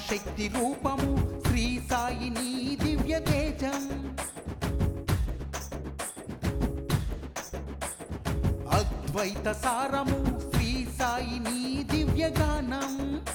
మహాశక్తి రూపము శ్రీ సాయి నీ దివ్య తేజం అద్వైత సారము శ్రీ సాయి నీ దివ్య గానం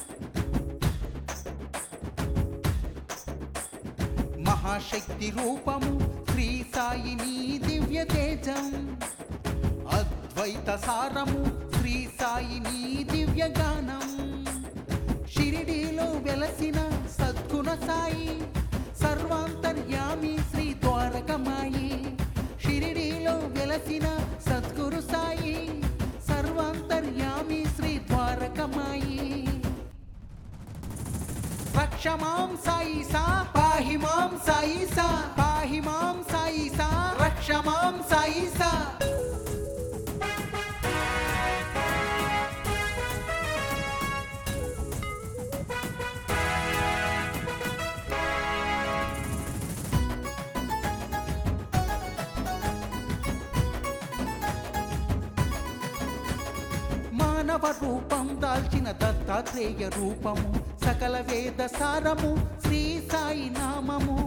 మహాశక్తి రూపము శ్రీ సాయి నీ దివ్య తేజం అద్వైత సారము శ్రీ సాయి నీ దివ్య గానం షిరిడీలో వెలసిన సద్గుణ సాయి సర్వాంతర్యామి శ్రీ ద్వారకమాయి షిరిడీలో వెలసిన సద్గురు సాయి సర్వాంతర్యామి శ్రీ ద్వారకమాయి రక్ష మాం సాయి సా పాహి మాం సాయి సా పాహి మాం సాయి సా రక్ష మాం సాయి సా మానవ రూపం దాల్చిన దత్తాత్రేయ రూపము సకల వేద సారము శ్రీ సాయి నామము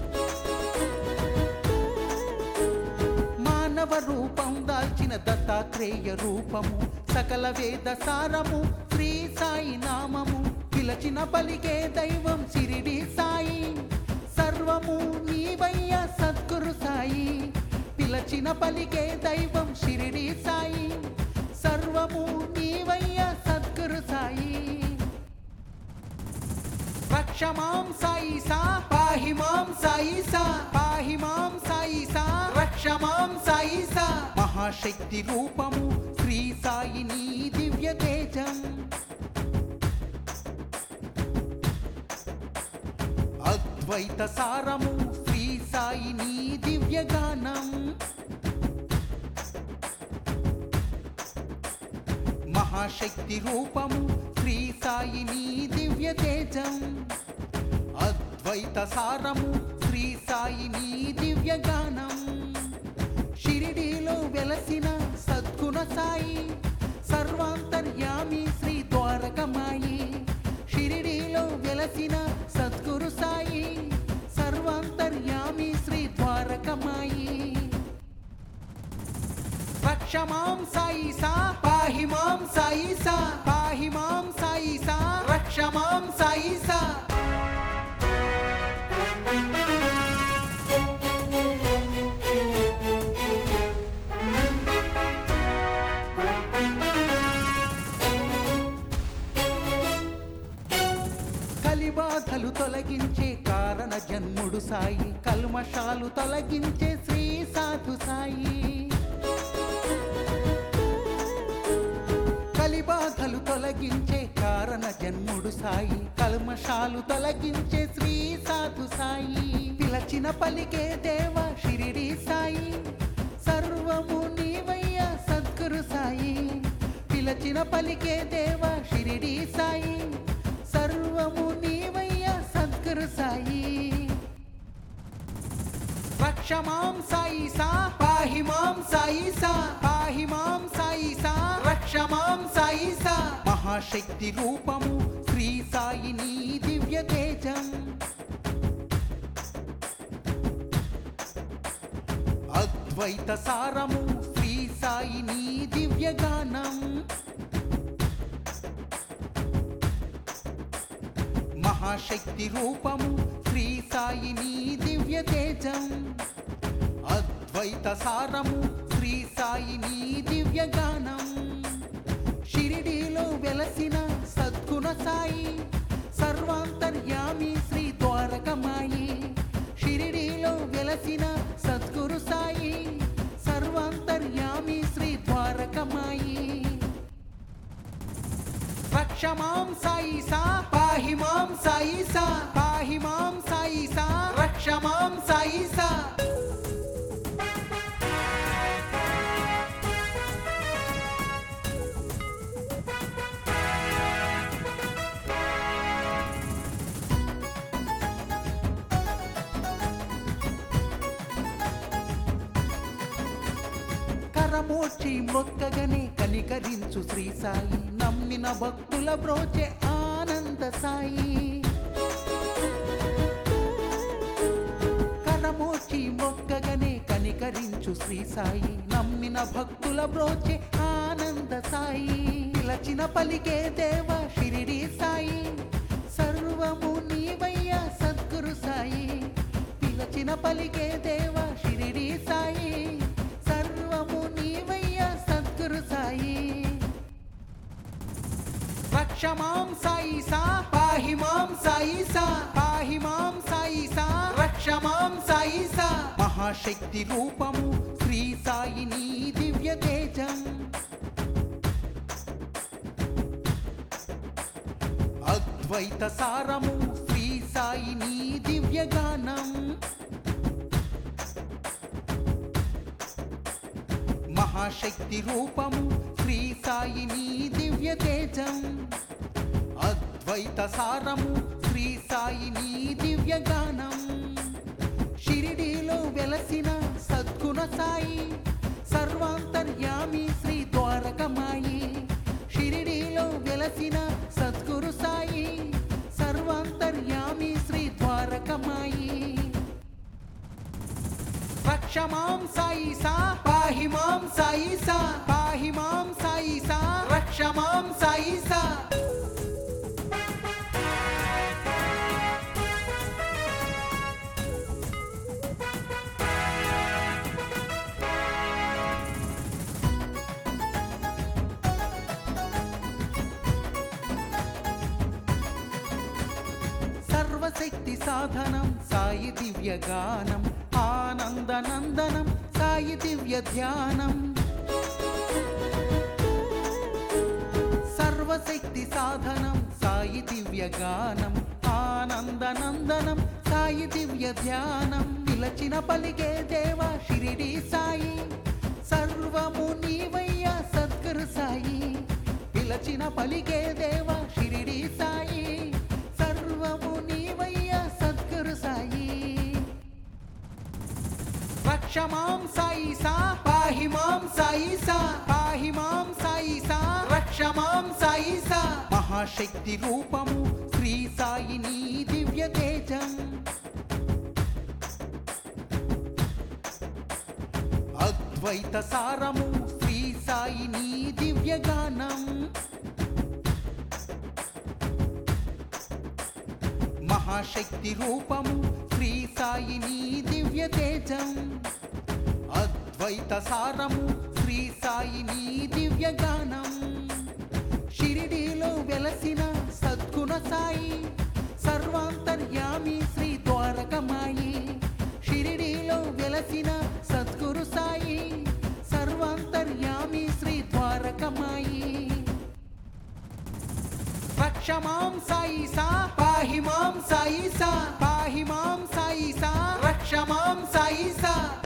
మానవ రూపం దాల్చిన దత్తాత్రేయ రూపము సకల వేద సారము శ్రీ సాయి నామము పిలచిన పలికే దైవం సిరిడి సాయి సర్వము నీవయ్య సద్గురు సాయి పిలచిన పలికే దైవం షిరిడి సాయి సర్వము నీవయ్య సద్గురు సాయి రక్ష మాం సాయి సా పాహి మాం సాయి సా పాహి మాం సాయి సా రక్ష మాం సాయి సా మహాశక్తి రూపము శ్రీ సాయి నీ దివ్య తేజం అద్వైత సారము శ్రీ సాయి నీ దివ్య గానం మహాశక్తి రూపము శ్రీ సాయి నీ దివ్య తేజం అద్వైత సారము శ్రీ సాయి నీ దివ్య గానం షిరిడీలో వెలసిన సద్గుణ సాయి సర్వాంతర్యామి శ్రీ ద్వారకమాయి షిరిడీలో వెలసిన సద్గురు సాయి సర్వాంతర్యామి శ్రీ ద్వారకమాయి రక్ష మాం సాయి సా పాహి మాం సాయి సా పాహి మాం సాయి సా రక్ష మాం సాయి సా కలిబాధలు తొలగించే కారణ జన్ముడు సాయి కల్మషాలు తొలగించే శ్రీ సాధు సాయి కలిబాధలు తొలగించే కారణ జన్ముడు సాయి కల్మషాలు తొలగించే శ్రీ సాధు సాయి పిలచిన పలికే దేవ షిరిడి సాయి సర్వము నీవయ్య సద్గురు సాయి పిలచిన పలికే దేవ షిరిడి సాయి సర్వము నీవయ్య సద్గురు సాయి రక్ష మాం సాయి సా పాహి మాం సాయి సా పాహి మాం సాయి సా రక్ష మాం సాయి సా మహాశక్తి రూపము శ్రీ సాయి నీ దివ్య తేజం అద్వైత సారము శ్రీ సాయి నీ దివ్య గానం మహాశక్తి రూపము శ్రీ సాయి నీ దివ్య తేజం అద్వైత సారము శ్రీ సాయి నీ దివ్య గానం షిరిడీలో వెలసిన సద్గుణ సాయి సర్వాంతర్యామి శ్రీ ద్వారకమాయి షిరిడీలో వెలసిన సద్గురు సాయి సర్వాంతర్యామి శ్రీ ద్వారకమాయి రక్ష మాం సాయి సా పాహి మాం సాయి సా పాహి మాం సాయి సా రక్ష మాం సాయి సా కరమోచి మొక్కగనే కనికరించు శ్రీ సాయి నమ్మిన భక్తుల బ్రోచే ఆనంద సాయి తీర్చు శ్రీ సాయి నమ్మిన భక్తుల బ్రోచే ఆనంద సాయి పిలచిన పలికే దేవ షిరిడి సాయి సర్వము నీవయ్య సద్గురు సాయి పిలచిన పలికే దేవ షిరిడి సాయి సర్వము నీవయ్య సద్గురు సాయి రక్ష మాం సాయి సా పాహి మాం సాయి సా పాహి మాం సాయి సా రక్ష మాం సాయి సా మహాశక్తి రూపము శ్రీ సాయిని దివ్య తేజం అద్వైత సారము శ్రీ సాయిని దివ్య గానం మహాశక్తి రూపము శ్రీ సాయిని దివ్య తేజం అద్వైత సారము శ్రీ సాయిని దివ్య గానం షిరిడీలో వెలసిన సద్గుణ సాయి సర్వాంతర్యామి శ్రీ ద్వారకమాయి షిరిడీలో వెలసిన సద్గురు సాయి సర్వాంతర్యామి శ్రీ ద్వారకమాయి రక్ష మాం సాయి సా పాహి మాం సాయి సా పాహి మాం సాయి సా రక్ష మాం సాయి సా సర్వశక్తి సాధనం సాయి దివ్య గానం ఆనందనందనం సాయి దివ్య ధ్యానం సర్వశక్తి సాధనం సాయి దివ్య గానం ఆనందనందనం సాయి దివ్య ధ్యానం పిలచిన పలికే దేవ షిరిడి సాయి సర్వము నీవయ్య సద్గురు సాయి పిలచిన పలికే దేవ షిరిడి సాయి సర్వము నీవయ్య సద్గురు సాయి రక్ష మాం సాయి సా పాహి మాం సాయి సా పాహి మాం సాయి సా రక్ష మాం సాయి సా మహాశక్తి రూపము శ్రీ సాయిని దివ్య తేజం అద్వైత సారము శ్రీ సాయిని దివ్య గానం మహాశక్తి రూపము శ్రీ సాయిని దివ్య తేజం అద్వైత సారము శ్రీ సాయిని దివ్య గానం షిరిడీలో వెలసిన సద్గుణ సాయి సర్వాంతర్యామి శ్రీ ద్వారకమాయి షిరిడీలో వెలసిన సద్గురు సాయి సర్వాంతర్యామి శ్రీ ద్వారకమాయి రక్ష మాం సాయి సా పాహి మాం సాయి సా పాహి మాం సాయి సా రక్ష మాం సాయి సా